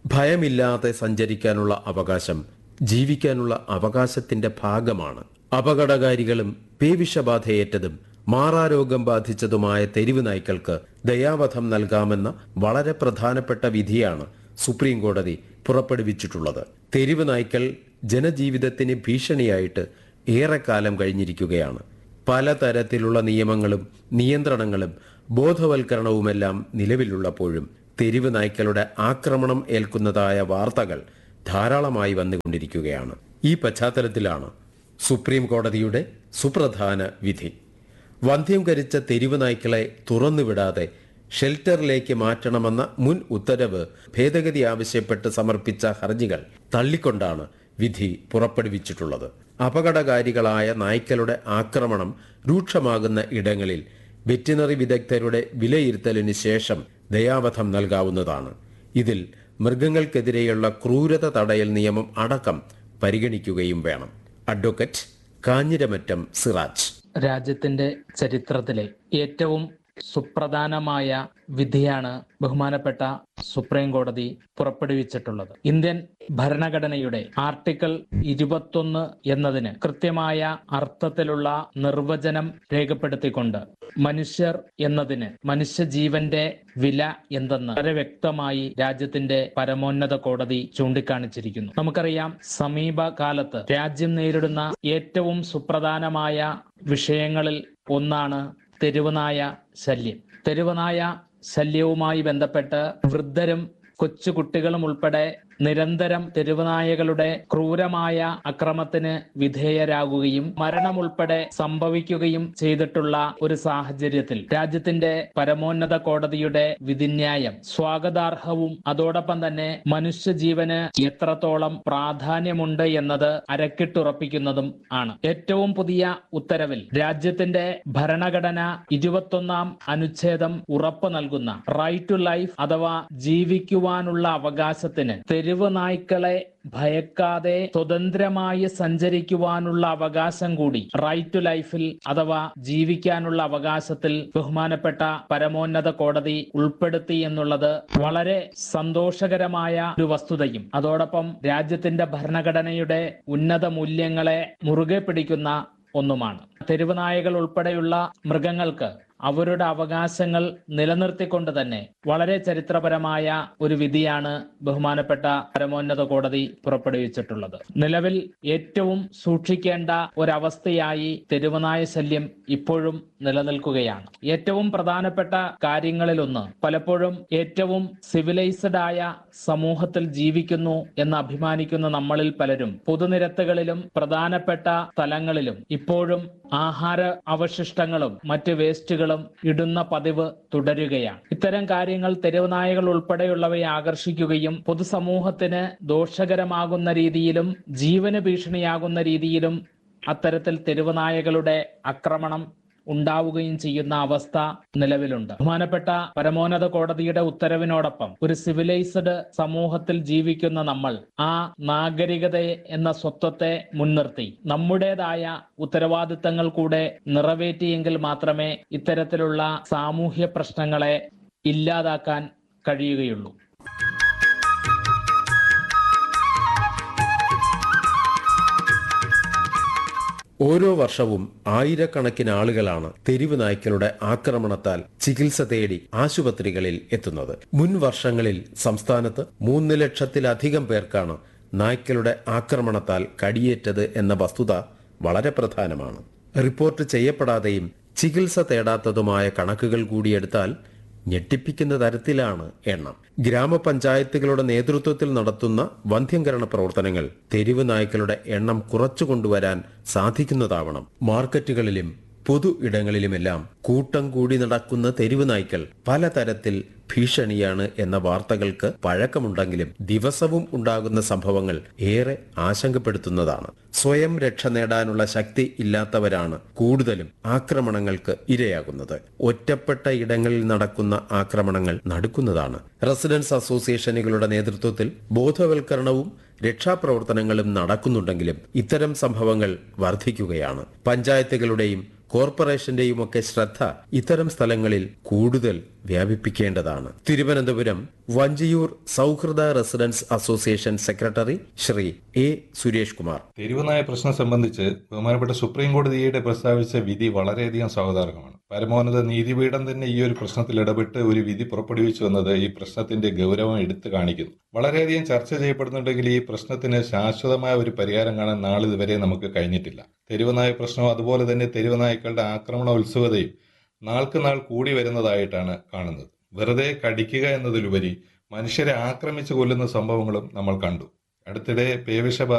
ഭയമില്ലാതെ സഞ്ചരിക്കാനുള്ള അവകാശം ജീവിക്കാനുള്ള അവകാശത്തിന്റെ ഭാഗമാണ് അപകടകാരികളും പേവിഷബാധയേറ്റതും മാറാരോഗം ബാധിച്ചതുമായ തെരുവ് നായ്ക്കൾക്ക് ദയാവധം നൽകാമെന്ന വളരെ പ്രധാനപ്പെട്ട വിധിയാണ് സുപ്രീം കോടതി പുറപ്പെടുവിച്ചിട്ടുള്ളത് തെരുവ് നായ്ക്കൾ ജനജീവിതത്തിന് ഭീഷണിയായിട്ട് ഏറെക്കാലം കഴിഞ്ഞിരിക്കുകയാണ് പലതരത്തിലുള്ള നിയമങ്ങളും നിയന്ത്രണങ്ങളും ബോധവൽക്കരണവുമെല്ലാം നിലവിലുള്ളപ്പോഴും തെരുവ് നായ്ക്കളുടെ ആക്രമണം ഏൽക്കുന്നതായ വാർത്തകൾ ധാരാളമായി വന്നുകൊണ്ടിരിക്കുകയാണ് ഈ പശ്ചാത്തലത്തിലാണ് സുപ്രീം കോടതിയുടെ സുപ്രധാന വിധി വന്ധ്യംകരിച്ച തെരുവ് നായ്ക്കളെ തുറന്നുവിടാതെ ഷെൽട്ടറിലേക്ക് മാറ്റണമെന്ന മുൻ ഉത്തരവ് ഭേദഗതി ആവശ്യപ്പെട്ട് സമർപ്പിച്ച ഹർജികൾ തള്ളിക്കൊണ്ടാണ് വിധി പുറപ്പെടുവിച്ചിട്ടുള്ളത് അപകടകാരികളായ നായ്ക്കളുടെ ആക്രമണം രൂക്ഷമാകുന്ന ഇടങ്ങളിൽ വെറ്റിനറി വിദഗ്ധരുടെ വിലയിരുത്തലിന് ശേഷം ദയാവധം നൽകാവുന്നതാണ് ഇതിൽ മൃഗങ്ങൾക്കെതിരെയുള്ള ക്രൂരത തടയൽ നിയമം അടക്കം പരിഗണിക്കുകയും വേണം അഡ്വക്കേറ്റ് കാഞ്ഞിരമറ്റം സിറാജ് രാജ്യത്തിന്റെ ചരിത്രത്തിലെ ഏറ്റവും സുപ്രധാനമായ വിധിയാണ് ബഹുമാനപ്പെട്ട സുപ്രീം കോടതി പുറപ്പെടുവിച്ചിട്ടുള്ളത് ഇന്ത്യൻ ഭരണഘടനയുടെ ആർട്ടിക്കിൾ ഇരുപത്തൊന്ന് എന്നതിന് കൃത്യമായ അർത്ഥത്തിലുള്ള നിർവചനം രേഖപ്പെടുത്തിക്കൊണ്ട് മനുഷ്യർ എന്നതിന് മനുഷ്യജീവന്റെ വില എന്തെന്ന് വളരെ വ്യക്തമായി രാജ്യത്തിന്റെ പരമോന്നത കോടതി ചൂണ്ടിക്കാണിച്ചിരിക്കുന്നു നമുക്കറിയാം സമീപകാലത്ത് രാജ്യം നേരിടുന്ന ഏറ്റവും സുപ്രധാനമായ വിഷയങ്ങളിൽ ഒന്നാണ് തെരുവുനായ ശല്യം തെരുവുനായ ശല്യവുമായി ബന്ധപ്പെട്ട് വൃദ്ധരും കൊച്ചു കുട്ടികളും ഉൾപ്പെടെ നിരന്തരം തെരുവുനായകളുടെ ക്രൂരമായ അക്രമത്തിന് വിധേയരാകുകയും മരണം ഉൾപ്പെടെ സംഭവിക്കുകയും ചെയ്തിട്ടുള്ള ഒരു സാഹചര്യത്തിൽ രാജ്യത്തിന്റെ പരമോന്നത കോടതിയുടെ വിധിന്യായം സ്വാഗതാർഹവും അതോടൊപ്പം തന്നെ മനുഷ്യജീവന് എത്രത്തോളം പ്രാധാന്യമുണ്ട് എന്നത് അരക്കിട്ടുറപ്പിക്കുന്നതും ആണ് ഏറ്റവും പുതിയ ഉത്തരവിൽ രാജ്യത്തിന്റെ ഭരണഘടന ഇരുപത്തൊന്നാം അനുച്ഛേദം ഉറപ്പ് നൽകുന്ന റൈറ്റ് ടു ലൈഫ് അഥവാ ജീവിക്കുവാനുള്ള അവകാശത്തിന് തെരുവ് നായ്ക്കളെ ഭയക്കാതെ സ്വതന്ത്രമായി സഞ്ചരിക്കുവാനുള്ള അവകാശം കൂടി റൈറ്റ് ടു ലൈഫിൽ അഥവാ ജീവിക്കാനുള്ള അവകാശത്തിൽ ബഹുമാനപ്പെട്ട പരമോന്നത കോടതി ഉൾപ്പെടുത്തി എന്നുള്ളത് വളരെ സന്തോഷകരമായ ഒരു വസ്തുതയും അതോടൊപ്പം രാജ്യത്തിന്റെ ഭരണഘടനയുടെ ഉന്നത മൂല്യങ്ങളെ മുറുകെ പിടിക്കുന്ന ഒന്നുമാണ് തെരുവ് നായകൾ ഉൾപ്പെടെയുള്ള മൃഗങ്ങൾക്ക് അവരുടെ അവകാശങ്ങൾ നിലനിർത്തിക്കൊണ്ട് തന്നെ വളരെ ചരിത്രപരമായ ഒരു വിധിയാണ് ബഹുമാനപ്പെട്ട പരമോന്നത കോടതി പുറപ്പെടുവിച്ചിട്ടുള്ളത് നിലവിൽ ഏറ്റവും സൂക്ഷിക്കേണ്ട ഒരവസ്ഥയായി തെരുവുനായ ശല്യം ഇപ്പോഴും നിലനിൽക്കുകയാണ് ഏറ്റവും പ്രധാനപ്പെട്ട കാര്യങ്ങളിലൊന്ന് പലപ്പോഴും ഏറ്റവും സിവിലൈസ്ഡ് ആയ സമൂഹത്തിൽ ജീവിക്കുന്നു എന്ന് അഭിമാനിക്കുന്ന നമ്മളിൽ പലരും പൊതുനിരത്തുകളിലും പ്രധാനപ്പെട്ട സ്ഥലങ്ങളിലും ഇപ്പോഴും ആഹാര അവശിഷ്ടങ്ങളും മറ്റ് വേസ്റ്റുകളും ഇടുന്ന പതിവ് തുടരുകയാണ് ഇത്തരം കാര്യങ്ങൾ തെരുവുനായകൾ ഉൾപ്പെടെയുള്ളവയെ ആകർഷിക്കുകയും പൊതുസമൂഹത്തിന് ദോഷകരമാകുന്ന രീതിയിലും ജീവന് ഭീഷണിയാകുന്ന രീതിയിലും അത്തരത്തിൽ തെരുവുനായകളുടെ ആക്രമണം ഉണ്ടാവുകയും ചെയ്യുന്ന അവസ്ഥ നിലവിലുണ്ട് ബഹുമാനപ്പെട്ട പരമോന്നത കോടതിയുടെ ഉത്തരവിനോടൊപ്പം ഒരു സിവിലൈസ്ഡ് സമൂഹത്തിൽ ജീവിക്കുന്ന നമ്മൾ ആ നാഗരികതയെ എന്ന സ്വത്വത്തെ മുൻനിർത്തി നമ്മുടേതായ ഉത്തരവാദിത്തങ്ങൾ കൂടെ നിറവേറ്റിയെങ്കിൽ മാത്രമേ ഇത്തരത്തിലുള്ള സാമൂഹ്യ പ്രശ്നങ്ങളെ ഇല്ലാതാക്കാൻ കഴിയുകയുള്ളൂ ഓരോ വർഷവും ആയിരക്കണക്കിന് ആളുകളാണ് തെരുവ് നായ്ക്കളുടെ ആക്രമണത്താൽ ചികിത്സ തേടി ആശുപത്രികളിൽ എത്തുന്നത് മുൻ വർഷങ്ങളിൽ സംസ്ഥാനത്ത് മൂന്ന് ലക്ഷത്തിലധികം പേർക്കാണ് നായ്ക്കളുടെ ആക്രമണത്താൽ കടിയേറ്റത് എന്ന വസ്തുത വളരെ പ്രധാനമാണ് റിപ്പോർട്ട് ചെയ്യപ്പെടാതെയും ചികിത്സ തേടാത്തതുമായ കണക്കുകൾ കൂടിയെടുത്താൽ ഞെട്ടിപ്പിക്കുന്ന തരത്തിലാണ് എണ്ണം ഗ്രാമപഞ്ചായത്തുകളുടെ നേതൃത്വത്തിൽ നടത്തുന്ന വന്ധ്യംകരണ പ്രവർത്തനങ്ങൾ തെരുവ് നായ്ക്കളുടെ എണ്ണം കുറച്ചു കൊണ്ടുവരാൻ സാധിക്കുന്നതാവണം മാർക്കറ്റുകളിലും പൊതു ഇടങ്ങളിലുമെല്ലാം കൂട്ടം കൂടി നടക്കുന്ന തെരുവ് നായ്ക്കൾ പലതരത്തിൽ ഭീഷണിയാണ് എന്ന വാർത്തകൾക്ക് പഴക്കമുണ്ടെങ്കിലും ദിവസവും ഉണ്ടാകുന്ന സംഭവങ്ങൾ ഏറെ ആശങ്കപ്പെടുത്തുന്നതാണ് സ്വയം രക്ഷ നേടാനുള്ള ശക്തി ഇല്ലാത്തവരാണ് കൂടുതലും ആക്രമണങ്ങൾക്ക് ഇരയാകുന്നത് ഒറ്റപ്പെട്ട ഇടങ്ങളിൽ നടക്കുന്ന ആക്രമണങ്ങൾ നടക്കുന്നതാണ് റെസിഡൻസ് അസോസിയേഷനുകളുടെ നേതൃത്വത്തിൽ ബോധവൽക്കരണവും രക്ഷാപ്രവർത്തനങ്ങളും നടക്കുന്നുണ്ടെങ്കിലും ഇത്തരം സംഭവങ്ങൾ വർദ്ധിക്കുകയാണ് പഞ്ചായത്തുകളുടെയും കോർപ്പറേഷന്റെയും ഒക്കെ ശ്രദ്ധ ഇത്തരം സ്ഥലങ്ങളിൽ കൂടുതൽ വ്യാപിപ്പിക്കേണ്ടതാണ് Thiruvananthapuram Vanchiyoor Sauhrida residence association secretary Shri A Suresh Kumar തെരുവുനായ പ്രശ്നം സംബന്ധിച്ച് ബഹുമാനപ്പെട്ട സുപ്രീം കോടതി ഈയിടെ പ്രസ്താവിച്ച വിധി വളരെയധികം സ്വാഗതാർഹമാണ് പരമോന്നത നീതിപീഠം തന്നെ ഈ ഒരു പ്രശ്നത്തിൽ ഇടപെട്ട് ഒരു വിധി പുറപ്പെടുവിച്ചു എന്നത് ഈ പ്രശ്നത്തിന്റെ ഗൗരവം എടുത്തു കാണിക്കുന്നു വളരെയധികം ചർച്ച ചെയ്യപ്പെടുന്നുണ്ടെങ്കിൽ ഈ പ്രശ്നത്തിന് ശാശ്വതമായ ഒരു പരിഹാരം കാണാൻ നാളിതുവരെ നമുക്ക് കഴിഞ്ഞിട്ടില്ല തെരുവുനായ പ്രശ്നവും അതുപോലെ തന്നെ തെരുവുനായ്ക്കളുടെ ആക്രമണ ഉത്സുകതയും നാൾക്ക് നാൾ കൂടി വരുന്നതായിട്ടാണ് കാണുന്നത് വെറുതെ കടിക്കുക എന്നതിലുപരി മനുഷ്യരെ ആക്രമിച്ചു കൊല്ലുന്ന സംഭവങ്ങളും നമ്മൾ കണ്ടു അടുത്തിടെ പേവിഷബാധ